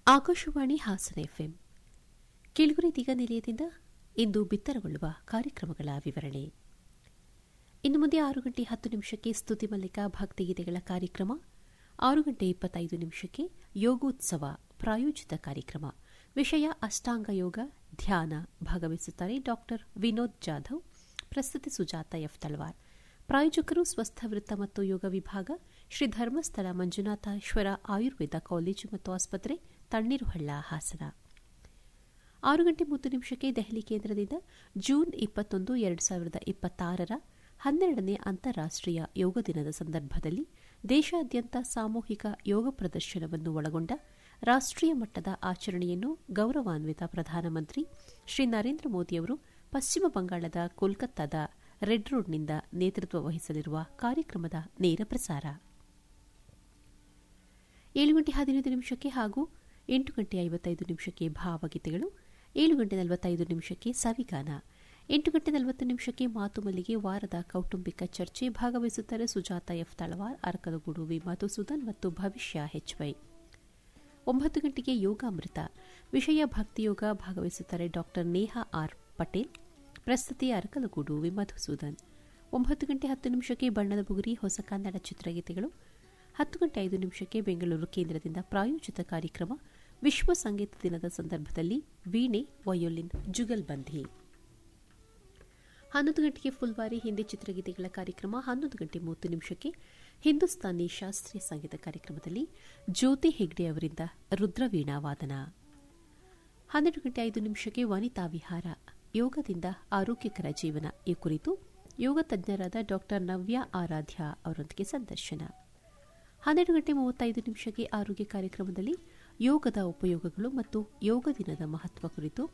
Akashvani Hassan FM ಕೇಳುಗರೆ ಇದೀಗ ನಿಲಯದಿಂದ ಇಂದು ಬಿತ್ತರಗೊಳ್ಳುವ ಕಾರ್ಯಕ್ರಮಗಳ ವಿವರಣೆ ಇನ್ನು ಮುಂದೆ ಆರು ಗಂಟೆ ಹತ್ತು ನಿಮಿಷಕ್ಕೆ ಸ್ತುತಿ ಮಲ್ಲಿಕ ಭಕ್ತಿಗೀತೆಗಳ ಕಾರ್ಯಕ್ರಮ ಆರು ಗಂಟೆ ಇಪ್ಪತ್ತೈದು ನಿಮಿಷಕ್ಕೆ ಯೋಗೋತ್ಸವ ಪ್ರಾಯೋಜಿತ ಕಾರ್ಯಕ್ರಮ ವಿಷಯ ಅಷ್ಟಾಂಗ ಯೋಗ ಧ್ಯಾನ ಭಾಗವಹಿಸುತ್ತಾರೆ ಡಾಕ್ಟರ್ ವಿನೋದ್ ಜಾಧವ್ ಪ್ರಸ್ತುತಿ ಸುಜಾತ ಎಫ್ ತಳವಾರ್ ಪ್ರಾಯೋಜಕರು ಸ್ವಸ್ಥ ವೃತ್ತ ಮತ್ತು ಯೋಗ ವಿಭಾಗ ಶ್ರೀ ಧರ್ಮಸ್ಥಳ ಮಂಜುನಾಥೇಶ್ವರ ಆಯುರ್ವೇದ ಕಾಲೇಜು ಮತ್ತು ಆಸ್ಪತ್ರೆ ತಣ್ಣೀರುಹಳ್ಳ ಹಾಸನ ಆರು ಗಂಟೆ ಮೂವತ್ತು ನಿಮಿಷಕ್ಕೆ ದೆಹಲಿ ಕೇಂದ್ರದಿಂದ ಜೂನ್ ಇಪ್ಪತ್ತೊಂದು ಎರಡು ಸಾವಿರದ ಇಪ್ಪತ್ತಾರರ ಹನ್ನೆರಡನೇ ಅಂತಾರಾಷ್ಟೀಯ ಯೋಗ ದಿನದ ಸಂದರ್ಭದಲ್ಲಿ ದೇಶಾದ್ಯಂತ ಸಾಮೂಹಿಕ ಯೋಗ ಪ್ರದರ್ಶನವನ್ನು ಒಳಗೊಂಡ ರಾಷ್ಟೀಯ ಮಟ್ಟದ ಆಚರಣೆಯನ್ನು ಗೌರವಾನ್ವಿತ ಪ್ರಧಾನಮಂತ್ರಿ ಶ್ರೀ ನರೇಂದ್ರ ಮೋದಿಯವರು ಪಶ್ಚಿಮ ಬಂಗಾಳದ ಕೋಲ್ಕತ್ತಾದ ರೆಡ್ ರೋಡ್ನಿಂದ ನೇತೃತ್ವ ವಹಿಸಲಿರುವ ಕಾರ್ಯಕ್ರಮದ ನೇರ ಪ್ರಸಾರ ಏಳು ಗಂಟೆ ಹದಿನೈದು ನಿಮಿಷಕ್ಕೆ ಹಾಗೂ ಎಂಟು ಗಂಟೆ ಐವತ್ತೈದು ನಿಮಿಷಕ್ಕೆ ಭಾವಗೀತೆಗಳು ಏಳು ಗಂಟೆ ನಲವತ್ತೈದು ನಿಮಿಷಕ್ಕೆ ಸವಿಗಾನ ಎಂಟು ಗಂಟೆ ನಲವತ್ತು ನಿಮಿಷಕ್ಕೆ ಮಾತು ಮಲ್ಲಿಗೆ ವಾರದ ಕೌಟುಂಬಿಕ ಚರ್ಚೆ ಭಾಗವಹಿಸುತ್ತಾರೆ ಸುಜಾತ ಎಫ್ ತಳವಾರ್ ಅರಕಲಗೂಡು ವಿ ಮಧುಸೂದನ್ ಮತ್ತು ಭವಿಷ್ಯ ಹೆಚ್ವೈ ಒಂಬತ್ತು ಗಂಟೆಗೆ ಯೋಗಾಮೃತ ವಿಷಯ ಭಕ್ತಿಯೋಗ ಭಾಗವಹಿಸುತ್ತಾರೆ ಡಾಕ್ಟರ್ ನೇಹಾ ಆರ್ ಪಟೇಲ್ ಪ್ರಸ್ತುತಿ ಅರಕಲಗೂಡು ವಿ ಮಧುಸೂದನ್ ಒಂಬತ್ತು ಗಂಟೆ ಹತ್ತು ನಿಮಿಷಕ್ಕೆ ಬಣ್ಣದ ಬುಗುರಿ ಹೊಸ ಕನ್ನಡ ಚಿತ್ರಗೀತೆಗಳು ಹತ್ತು ಗಂಟೆ ಐದು ನಿಮಿಷಕ್ಕೆ ಬೆಂಗಳೂರು ಕೇಂದ್ರದಿಂದ ಪ್ರಾಯೋಜಿತ ಕಾರ್ಯಕ್ರಮ ವಿಶ್ವ ಸಂಗೀತ ದಿನದ ಸಂದರ್ಭದಲ್ಲಿ ವೀಣೆ ವಯೋಲಿನ್ ಜುಗಲ್ಬಂಧಿ ಹನ್ನೊಂದು ಗಂಟೆಗೆ ಫುಲ್ವಾರಿ ಹಿಂದಿ ಚಿತ್ರಗೀತೆಗಳ ಕಾರ್ಯಕ್ರಮ ಹನ್ನೊಂದು ಗಂಟೆ ಮೂವತ್ತು ನಿಮಿಷಕ್ಕೆ ಹಿಂದೂಸ್ತಾನಿ ಶಾಸ್ತ್ರೀಯ ಸಂಗೀತ ಕಾರ್ಯಕ್ರಮದಲ್ಲಿ ಜ್ಯೋತಿ ಹೆಗ್ಡೆ ಅವರಿಂದ ರುದ್ರವೀಣಾ ವಾದನ ಹನ್ನೆರಡು ಗಂಟೆ ಐದು ನಿಮಿಷಕ್ಕೆ ವನಿತಾ ವಿಹಾರ ಯೋಗದಿಂದ ಆರೋಗ್ಯಕರ ಜೀವನ ಈ ಕುರಿತು ಯೋಗ ತಜ್ಞರಾದ ಡಾಕ್ಟರ್ ನವ್ಯ ಆರಾಧ್ಯ ಅವರೊಂದಿಗೆ ಸಂದರ್ಶನ ಹನ್ನೆರಡು ಗಂಟೆ ಮೂವತ್ತೈದು ನಿಮಿಷಕ್ಕೆ ಆರೋಗ್ಯ ಕಾರ್ಯಕ್ರಮದಲ್ಲಿ ಯೋಗದ ಉಪಯೋಗಗಳು ಮತ್ತು ಯೋಗ ದಿನದ ಮಹತ್ವ ಕುರಿತು